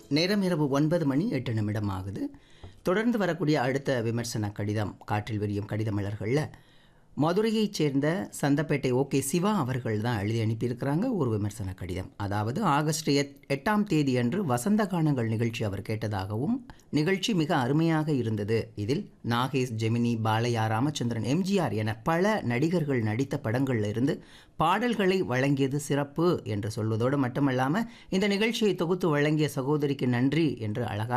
நேரம் இரவு ஒன்பது மணி எட்டு நிமிடம் ஆகுது தொடர்ந்து வரக்கூடிய அடுத்த விமர்சன கடிதம் காற்றில் விரியும் கடித மலர்களில் மதுரையைச் சேர்ந்த சந்தப்பேட்டை ஓகே சிவா அவர்கள் தான் எழுதி அனுப்பியிருக்கிறாங்க ஒரு விமர்சன கடிதம் அதாவது ஆகஸ்ட் எட் எட்டாம் தேதி அன்று வசந்த கானங்கள் நிகழ்ச்சி அவர் கேட்டதாகவும் நிகழ்ச்சி மிக அருமையாக இருந்தது இதில் நாகேஷ் ஜெமினி பாலையா ராமச்சந்திரன் எம்ஜிஆர் என பல நடிகர்கள் நடித்த படங்கள்ல இருந்து பாடல்களை வழங்கியது சிறப்பு என்று சொல்வதோடு மட்டுமல்லாமல் இந்த நிகழ்ச்சியை தொகுத்து வழங்கிய சகோதரிக்கு நன்றி என்று அழகாக